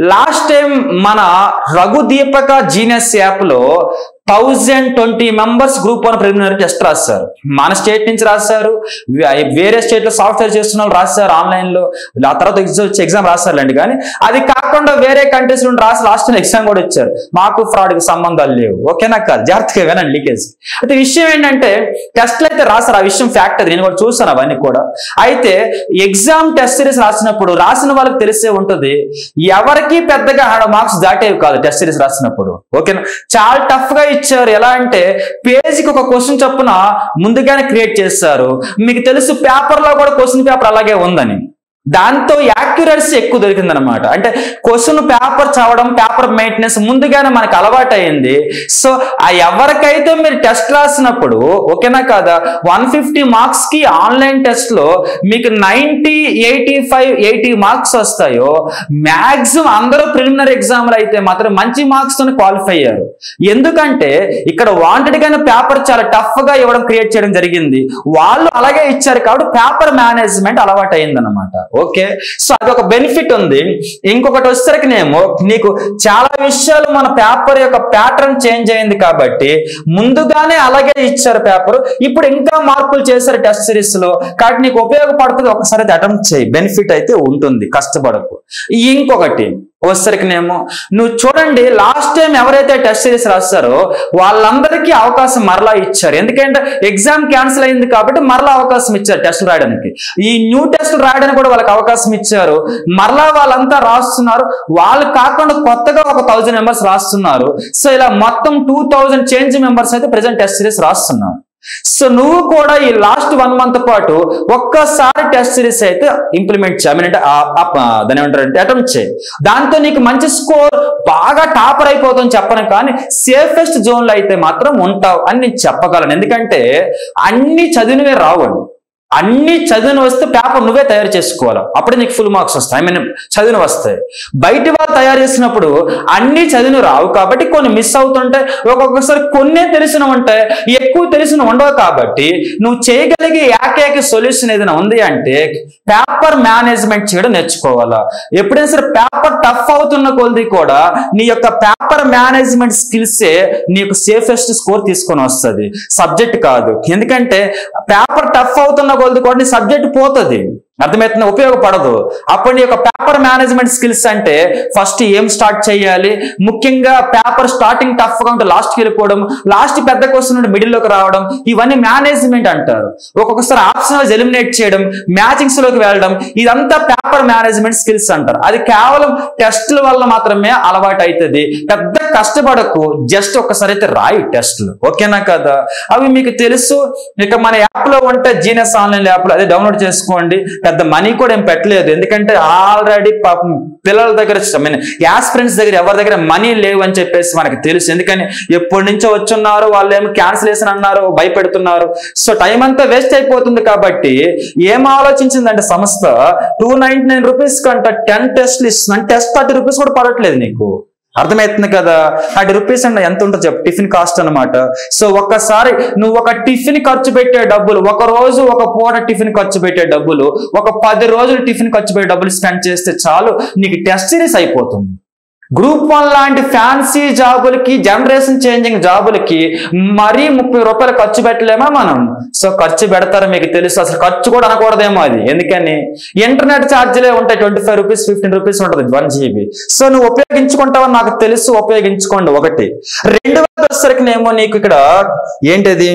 last time మన రఘు దీపక genius app లో thousand twenty members group one preliminary test రాశారు మన స్టేట్ నుంచి రాశారు వే- వేరే స్టేట్ లో సాఫ్ట్వేర్ చేస్తున్న వాళ్ళు రాశారు ఆన్లైన్ లో ఆ తర్వాత ఎగ్జామ్ వచ్చి ఎగ్జామ్ రాశారులేండి కానీ అది కాకుండా వేరే కంట్రీస్ నుండి రాసి లాస్ట్ ఎగ్జామ్ కూడా ఇచ్చారు మాకు ఫ్రాడ్ కి సంబంధాలు లేవు ఓకేనా కాదు జాగ్రత్తగా వినండి లీకేజ్ అయితే విషయం ఏంటంటే టెస్ట్లు అయితే రాశారు ఆ విషయం ఫ్యాక్ట్ అది నేను కూడా చూసాను అవన్నీ కూడా అయితే ఎగ్జామ్ టెస్ట్ సిరీస్ రాసినప్పుడు రాసిన వాళ్ళకి తెలిసే ఉంటుంది ఎవరికి పెద్దగా హండ్రెడ్ మార్క్స్ దాటేవి కాదు టెస్ట్ సిరీస్ రాసినప్పుడు ఓకేనా చాలా టఫ్ గా ఇచ్చారు ఎలా అంటే పేజీకి ఒక క్వశ్చన్ చొప్పున ముందుగానే క్రియేట్ చేస్తారు మీకు తెలుసు పేపర్ లో కూడా క్వశ్చన్ పేపర్ అలాగే ఉందని దాంతో యాక్యురసీ ఎక్కువ దొరికింది అనమాట అంటే క్వశ్చన్ పేపర్ చదవడం పేపర్ మెయింటెనెన్స్ ముందుగానే మనకు అలవాటు అయింది సో ఆ ఎవరికైతే మీరు టెస్ట్ రాసినప్పుడు ఓకేనా కాదా వన్ ఫిఫ్టీ మార్క్స్ కి ఆన్లైన్ టెస్ట్ లో మీకు ninety eighty five eighty marks వస్తాయో మాక్సిమం అందరూ ప్రిలిమినరీ ఎగ్జామ్లు అయితే మాత్రం మంచి మార్క్స్ తో క్వాలిఫై అయ్యారు ఎందుకంటే ఇక్కడ వాంటెడ్ గానే పేపర్ చాలా టఫ్ గా ఇవ్వడం క్రియేట్ చేయడం జరిగింది వాళ్ళు అలాగే ఇచ్చారు కాబట్టి పేపర్ మేనేజ్మెంట్ అలవాటు అయిందన్నమాట ఓకే సో అదొక బెనిఫిట్ ఉంది ఇంకొకటి వచ్చేసరికినేమో నీకు చాలా విషయాలు మన పేపర్ యొక్క ప్యాటర్న్ చేంజ్ అయింది కాబట్టి ముందుగానే అలాగే ఇచ్చారు పేపర్ ఇప్పుడు ఇంకా మార్పులు చేశారు టెస్ట్ సిరీస్ లో కాబట్టి నీకు ఉపయోగపడుతుంది ఒకసారి అటెంప్ట్ చేయి బెనిఫిట్ అయితే ఉంటుంది కష్టపడకు ఇంకొకటి వచ్చేసరికినేమో నువ్వు చూడండి లాస్ట్ టైం ఎవరైతే టెస్ట్ సిరీస్ రాస్తారో వాళ్ళందరికీ అవకాశం మరలా ఇచ్చారు ఎందుకంటే ఎగ్జామ్ క్యాన్సిల్ అయింది కాబట్టి మరలా అవకాశం ఇచ్చారు టెస్ట్ రాయడానికి ఈ న్యూ టెస్ట్ రాయడానికి కూడా వాళ్ళకి అవకాశం ఇచ్చారు మరలా వాళ్ళంతా రాస్తున్నారు వాళ్ళు కాకుండా కొత్తగా ఒక థౌజండ్ మెంబర్స్ రాస్తున్నారు సో ఇలా మొత్తం టూ థౌజండ్ చేంజ్ మెంబర్స్ అయితే ప్రెసెంట్ టెస్ట్ సిరీస్ రాస్తున్నారు సో నువ్వు కూడా ఈ లాస్ట్ వన్ మంత్ పాటు ఒక్కసారి టెస్ట్ సిరీస్ అయితే ఇంప్లిమెంట్ చేయి I mean అంటే ఆ- ఆ- ఆ దాని ఏమంటారంటే అటెంప్ట్ చేయి దాంతో నీకు మంచి స్కోర్ బాగా టాపర్ అయిపోతుంది చెప్పను కానీ సేఫెస్ట్ జోన్ లో అయితే మాత్రం ఉంటావు అని నేను చెప్పగలను ఎందుకంటే అన్ని చదివినవే రావండి అన్ని చదివిన వస్తే పేపర్ నువ్వే తయారు చేసుకోవాలి అప్పుడే నీకు ఫుల్ మార్క్స్ వస్తాయి ఐ మీన్ చదివిన వస్తాయి బయట వాళ్ళు తయారు చేసినప్పుడు అన్ని చదివిన రావు కాబట్టి కొన్ని మిస్ అవుతుంటాయి ఒక్కొక్కసారి కొన్నే తెలిసిన ఉంటాయి ఎక్కువ తెలిసిన ఉండవు కాబట్టి నువ్వు చేయగలిగే ఏకైక సొల్యూషన్ ఏదైనా ఉంది అంటే పేపర్ మేనేజ్మెంట్ చేయడం నేర్చుకోవాలా ఎప్పుడైనా సరే పేపర్ టఫ్ అవుతున్న కొలది కూడా నీ యొక్క పేపర్ మేనేజ్మెంట్ స్కిల్సే నీకు సేఫెస్ట్ స్కోర్ తీసుకొని వస్తుంది సబ్జెక్ట్ కాదు ఎందుకంటే పేపర్ టఫ్ అవుతున్న కొలది కూడా నీ సబ్జెక్ట్ పోతుంది అర్థమవుతుంది ఉపయోగపడదు అప్పుడు నీ యొక్క పేపర్ మేనేజ్మెంట్ స్కిల్స్ అంటే ఫస్ట్ ఏం స్టార్ట్ చేయాలి ముఖ్యంగా పేపర్ స్టార్టింగ్ టఫ్ గా ఉంటే లాస్ట్కి వెళ్ళిపోవడం లాస్ట్ పెద్ద క్వశ్చన్ నుండి మిడిల్ లోకి రావడం ఇవన్నీ మేనేజ్మెంట్ అంటారు ఒక్కొక్కసారి ఆప్షనల్ ఎలిమినేట్ చేయడం మ్యాచింగ్స్ లోకి వెళ్ళడం ఇదంతా పేపర్ మేనేజ్మెంట్ స్కిల్స్ అంటారు అది కేవలం టెస్ట్ల వల్ల మాత్రమే అలవాటు అవుతుంది పెద్ద కష్టపడకు జస్ట్ ఒకసారి అయితే రాయి టెస్ట్లు ఓకేనా కదా అవి మీకు తెలుసు ఇక మన యాప్ లో ఉంటే జీనియస్ ఆన్లైన్ యాప్ లో అదే డౌన్లోడ్ చేసుకోండి పెద్ద మనీ కూడా ఏం పెట్టలేదు ఎందుకంటే ఆల్రెడీ పాపం పిల్లల దగ్గర ఐ మీన్ యాస్ ఫ్రెండ్స్ దగ్గర ఎవరి దగ్గర మనీ లేవు అని చెప్పేసి మనకు తెలుసు ఎందుకని ఎప్పటి నుంచో వచ్చున్నారు వాళ్ళు ఏమో క్యాన్సిలేషన్ అన్నారు భయపెడుతున్నారు సో టైం అంతా వేస్ట్ అయిపోతుంది కాబట్టి ఏం ఆలోచించిందంటే సంస్థ టూ నైన్టీ నైన్ రూపీస్ కంట టెన్ టెస్ట్లు ఇస్తుంది టెస్ట్ థర్టీ రూపీస్ కూడా పడట్లేదు నీకు అర్థమవుతుంది కదా థర్టీ రూపీస్ అంటే ఎంత ఉంటుంది చెప్పు టిఫిన్ కాస్ట్ అన్నమాట సో ఒక్కసారి నువ్వు ఒక టిఫిన్ ఖర్చు పెట్టే డబ్బులు ఒక రోజు ఒక పూట టిఫిన్ ఖర్చు పెట్టే డబ్బులు ఒక పది రోజులు టిఫిన్ ఖర్చు పెట్టే డబ్బులు స్పెండ్ చేస్తే చాలు నీకు టెస్ట్ సిరీస్ అయిపోతుంది గ్రూప్ వన్ లాంటి ఫ్యాన్సీ జాబులకి జనరేషన్ చేంజింగ్ జాబులకి మరీ ముప్పై రూపాయలు ఖర్చు పెట్టలేమా మనం సో ఖర్చు పెడతారు మీకు తెలుసు అసలు ఖర్చు కూడా అనకూడదేమో అది ఎందుకని ఇంటర్నెట్ ఛార్జీలే ఉంటాయి twenty five rupees fifteen rupees ఉంటుంది వన్ జీబీ సో నువ్వు ఉపయోగించుకుంటావని నాకు తెలుసు ఉపయోగించుకోండి ఒకటి రెండు వచ్చేసరికి ఏమో నీకు ఇక్కడ ఏంటది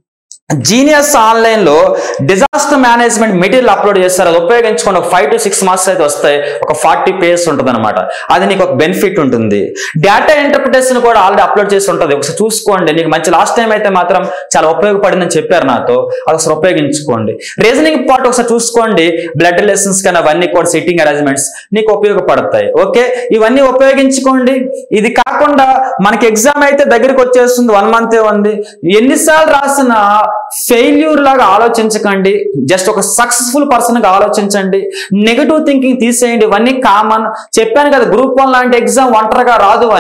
జీనియస్ ఆన్లైన్ లో డిజాస్టర్ మేనేజ్మెంట్ మెటీరియల్ అప్లోడ్ చేస్తారు అది ఉపయోగించుకొని ఒక ఫైవ్ టు సిక్స్ మార్క్స్ అయితే వస్తాయి ఒక ఫార్టీ పేజెస్ ఉంటుంది అనమాట అది నీకు ఒక బెనిఫిట్ ఉంటుంది డేటా ఇంటర్ప్రిటేషన్ కూడా ఆల్రెడీ అప్లోడ్ చేసి ఉంటుంది ఒకసారి చూసుకోండి నీకు మంచి లాస్ట్ టైం అయితే మాత్రం చాలా ఉపయోగపడిందని చెప్పారు నాతో అది ఒకసారి ఉపయోగించుకోండి రీజనింగ్ పార్ట్ ఒకసారి చూసుకోండి బ్లడ్ రిలేషన్స్ కానీ అవన్నీ కూడా సిట్టింగ్ అరేంజ్మెంట్స్ నీకు ఉపయోగపడతాయి ఓకే ఇవన్నీ ఉపయోగించుకోండి ఇది కాకుండా మనకి ఎగ్జామ్ అయితే దగ్గరికి వచ్చేస్తుంది వన్ మంత్ ఉంది ఎన్నిసార్లు రాసినా ఫెయిల్యూర్ లాగా ఆలోచించకండి జస్ట్ ఒక సక్సెస్ఫుల్ పర్సన్ గా ఆలోచించండి నెగటివ్ థింకింగ్ తీసేయండి ఇవన్నీ కామన్ చెప్పాను కదా గ్రూప్ వన్ లాంటి ఎగ్జామ్ ఒంటరిగా రాదు అని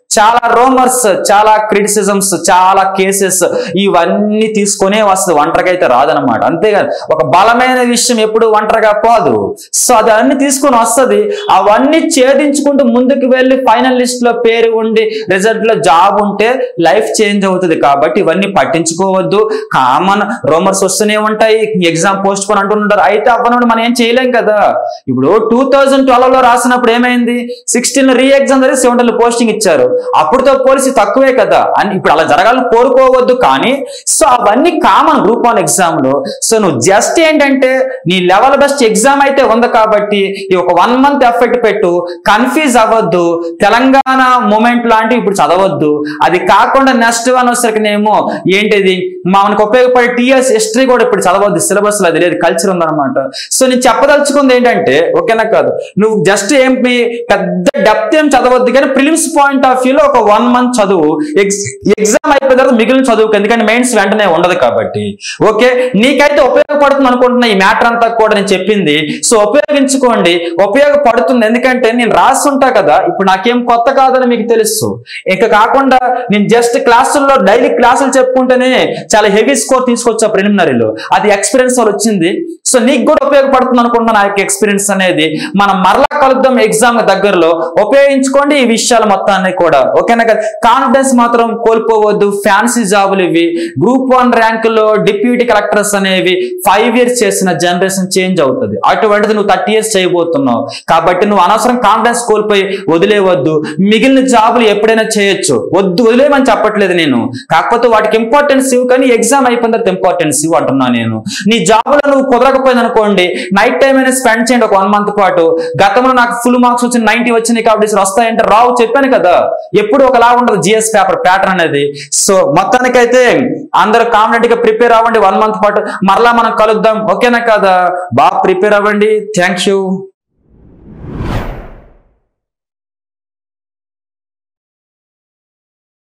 చాలా రోమర్స్ చాలా క్రిటిసిజమ్స్ చాలా కేసెస్ ఇవన్నీ తీసుకొనే వస్తుంది ఒంటరిగా అయితే రాదనమాట అంతేకాదు ఒక బలమైన విషయం ఎప్పుడు ఒంటరిగా పోదు సో అది అన్ని తీసుకొని వస్తుంది అవన్నీ ఛేదించుకుంటూ ముందుకు వెళ్ళి ఫైనల్ లిస్ట్ లో పేరు ఉండి రిజల్ట్ లో జాబ్ ఉంటే లైఫ్ చేంజ్ అవుతుంది కాబట్టి ఇవన్నీ పట్టించుకోవద్దు కామన్ రోమర్స్ వస్తూనే ఉంటాయి ఎగ్జామ్ పోస్ట్ పోన్ అంటుంటారు అయితే అవ్వనప్పుడు మనం ఏం చేయలేం కదా ఇప్పుడు టూ థౌజండ్ ట్వెల్వ్ లో రాసినప్పుడు ఏమైంది సిక్స్టీన్ రీ ఎగ్జామ్ జరిగి సెవెంటీన్ పోస్టింగ్ ఇచ్చారు అప్పుడుతో పోలిసి తక్కువే కదా అని ఇప్పుడు అలా జరగాలని కోరుకోవద్దు కానీ సో అవన్నీ కామన్ గ్రూప్ వన్ ఎగ్జామ్ లో సో నువ్వు జస్ట్ ఏంటంటే నీ లెవెల్ బెస్ట్ ఎగ్జామ్ అయితే ఉంది కాబట్టి ఈ ఒక వన్ మంత్ ఎఫెక్ట్ పెట్టు కన్ఫ్యూజ్ అవ్వద్దు తెలంగాణ మూమెంట్ లాంటివి ఇప్పుడు చదవద్దు అది కాకుండా నెక్స్ట్ వన్ వచ్చేసరికినేమో ఏంటిది మనకు ఉపయోగపడే టీఎస్ హిస్టరీ కూడా ఇప్పుడు చదవద్దు సిలబస్ లో అది లేదు కల్చర్ ఉందన్నమాట సో నేను చెప్పదలుచుకుంది ఏంటంటే ఓకేనా కాదు నువ్వు జస్ట్ ఏం పెద్ద డెప్త్ ఏం చదవద్దు కానీ ప్రిలిమ్స్ పాయింట్ ఆఫ్ వ్యూలో ఒక వన్ మంత్ చదువు ఎగ్జామ్ అయిపోయిన తర్వాత మిగిలిన చదువుకు ఎందుకంటే మెయిన్స్ వెంటనే ఉండదు కాబట్టి ఓకే నీకైతే ఉపయోగపడుతుంది అనుకుంటున్నా ఈ మ్యాటర్ అంతా కూడా నేను చెప్పింది సో ఉపయోగించుకోండి ఉపయోగపడుతుంది ఎందుకంటే నేను రాస్తుంటా కదా ఇప్పుడు నాకేం కొత్త కాదని మీకు తెలుసు ఇక కాకుండా నేను జస్ట్ క్లాసుల్లో డైలీ క్లాసులు చెప్పుకుంటేనే చాలా హెవీ స్కోర్ తీసుకొచ్చా ప్రిలిమినరీలో అది ఎక్స్పీరియన్స్ వల్ల వచ్చింది సో నీకు కూడా ఉపయోగపడుతుంది అనుకుంటున్నా ఆ యొక్క ఎక్స్పీరియన్స్ అనేది మనం మరలా కలుద్దాం ఎగ్జామ్ దగ్గరలో ఉపయోగించుకోండి ఈ విషయాలు మొత్తాన్ని కూడా ఓకేనా కదా కాన్ఫిడెన్స్ మాత్రం కోల్పోవద్దు ఫ్యాన్సీ జాబులు ఇవి గ్రూప్ వన్ ర్యాంకుల్లో డిప్యూటీ కలెక్టర్స్ అనేవి ఫైవ్ ఇయర్స్ చేసిన జనరేషన్ చేంజ్ అవుతుంది అటువంటిది నువ్వు థర్టీ ఇయర్స్ చేయబోతున్నావు కాబట్టి నువ్వు అనవసరం కాన్ఫిడెన్స్ కోల్పోయి వదిలేవద్దు మిగిలిన జాబులు ఎప్పుడైనా చేయొచ్చు వద్దు వదిలేమని చెప్పట్లేదు నేను కాకపోతే వాటికి ఇంపార్టెన్స్ ఇవ్వు కానీ ఎగ్జామ్ అయిపోయిన తర్వాత ఇంపార్టెన్స్ ఇవ్వు అంటున్నా నేను నీ జాబులో నువ్వు కుదరకపోయింది అనుకోండి నైట్ టైం అయినా స్పెండ్ చేయండి ఒక వన్ మంత్ పాటు గతంలో నాకు ఫుల్ మార్క్స్ వచ్చిన నైన్టీ వచ్చినాయి కాబట్టి ఈసారి వస్తాయంటే రావు చెప్పాను కదా ఎప్పుడు ఒకలా ఉండదు జిఎస్ పేపర్ ప్యాటర్న్ అనేది సో మొత్తానికైతే అందరూ కాన్ఫిడెంట్ గా ప్రిపేర్ అవ్వండి వన్ మంత్ పాటు మరలా మనం కలుద్దాం ఓకేనా కదా బాగా ప్రిపేర్ అవ్వండి థ్యాంక్ యూ